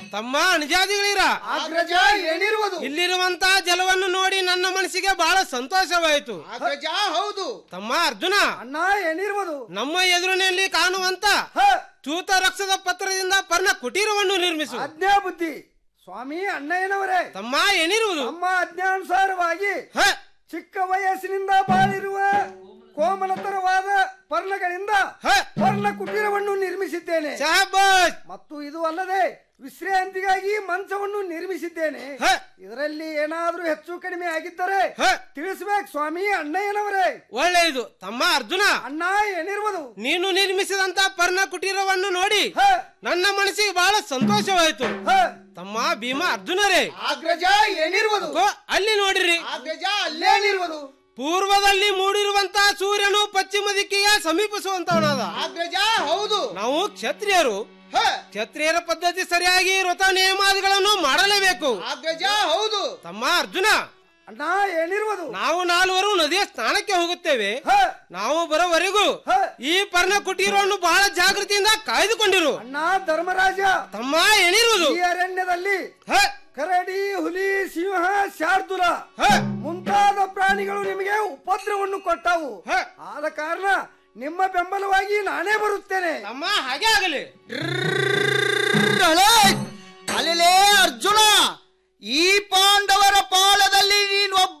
ತಮ್ಮ ನಿಜಾದಿಗಳಿರ ಅಗ್ರಜ ಏನಿರುವುದು ಇಲ್ಲಿರುವಂತ ಜಲವನ್ನು ನೋಡಿ ನನ್ನ ಮನಸ್ಸಿಗೆ ಬಹಳ ಸಂತೋಷವಾಯಿತು ಅಗ್ರಜ ಹೌದು ತಮ್ಮ ಅರ್ಜುನ ಅಣ್ಣ ಏನಿರುವುದು ನಮ್ಮ ಎದುರಿನಲ್ಲಿ ಕಾಣುವಂತ ಚೂತ ರಕ್ಷದ ಪತ್ರದಿಂದ ಪರ್ಣ ಕುಟೀರವನ್ನು ನಿರ್ಮಿಸು ಅಜ್ಞಾ ಬುದ್ಧಿ ಸ್ವಾಮಿ ಅಣ್ಣಯ್ಯನವರೇ ತಮ್ಮ ಏನಿರುವುದು ನಮ್ಮ ಅಜ್ಞಾನುಸಾರವಾಗಿ ಚಿಕ್ಕ ವಯಸ್ಸಿನಿಂದ ಬಾಳಿರುವ ಕೋಮಲತರವಾದ ಪರ್ಣಗಳಿಂದ ಪರ್ಣ ಕುಟೀರವನ್ನು ನಿರ್ಮಿಸಿದ್ದೇನೆ ಮತ್ತು ಇದು ಅಲ್ಲದೆ ವಿಶ್ರಾಂತಿಗಾಗಿ ಮಂಚವನ್ನು ನಿರ್ಮಿಸಿದ್ದೇನೆ ಇದರಲ್ಲಿ ಏನಾದ್ರೂ ಹೆಚ್ಚು ಕಡಿಮೆ ಆಗಿದ್ದರೆ ತಿಳಿಸ್ಬೇಕು ಸ್ವಾಮಿ ಅಣ್ಣಯ್ಯನವರೇ ಒಳ್ಳೆಯದು ತಮ್ಮ ಅರ್ಜುನ ಅಣ್ಣ ಏನಿರುವುದು ನೀನು ನಿರ್ಮಿಸಿದಂತ ಪರ್ಣ ಕುಟೀರವನ್ನು ನೋಡಿ ನನ್ನ ಮನಸ್ಸಿಗೆ ಬಹಳ ಸಂತೋಷವಾಯಿತು ತಮ್ಮ ಭೀಮ ಅರ್ಜುನರೇ ಅಗ್ರಜ ಏನಿರುವುದು ಕೋ, ಅಲ್ಲಿ ನೋಡಿರಿ ಅಗ್ರಜ ಅಲ್ಲೇನಿರುವುದು ಪೂರ್ವದಲ್ಲಿ ಮೂಡಿರುವಂತ ಸೂರ್ಯನು ಪಶ್ಚಿಮ ದಿಕ್ಕಿಗೆ ಸಮೀಪಿಸುವಂತವನಾದ ಅಗ್ರಜ ಹೌದು ನಾವು ಕ್ಷತ್ರಿಯರು ಕ್ಷತ್ರಿಯರ ಪದ್ಧತಿ ಸರಿಯಾಗಿ ವ್ರತ ನಿಯಮಾದಿಗಳನ್ನು ಮಾಡಲೇಬೇಕು ಅಗ್ರಜ ಹೌದು ತಮ್ಮ ಅರ್ಜುನ ಅಣ್ಣ ಏನಿರುವುದು ನಾವು ನಾಲ್ವರು ನದಿಯ ಸ್ನಾನಕ್ಕೆ ಹೋಗುತ್ತೇವೆ ನಾವು ಬರೋವರೆಗೂ ಈ ಪರ್ಣ ಕುಟೀರವನ್ನು ಬಹಳ ಜಾಗೃತಿಯಿಂದ ಕಾಯ್ದುಕೊಂಡಿರು ಅಣ್ಣ ಧರ್ಮರಾಜ ತಮ್ಮ ಏನಿರುವುದು ಈ ಅರಣ್ಯದಲ್ಲಿ ಕರಡಿ ಹುಲಿ ಸಿಂಹ ಶಾರ್ದುಲ ಮುಂತಾದ ಪ್ರಾಣಿಗಳು ನಿಮಗೆ ಉಪದ್ರವನ್ನು ಕೊಟ್ಟವು ಆದ ಕಾರಣ ನಿಮ್ಮ ಬೆಂಬಲವಾಗಿ ನಾನೇ ಬರುತ್ತೇನೆ ತಮ್ಮ ಹಾಗೆ ಆಗಲಿ ಅಲ್ಲೇ ಅರ್ಜುನ ಈ ಪಾಂಡವರ ಪಾಳದಲ್ಲಿ ನೀನೊಬ್ಬ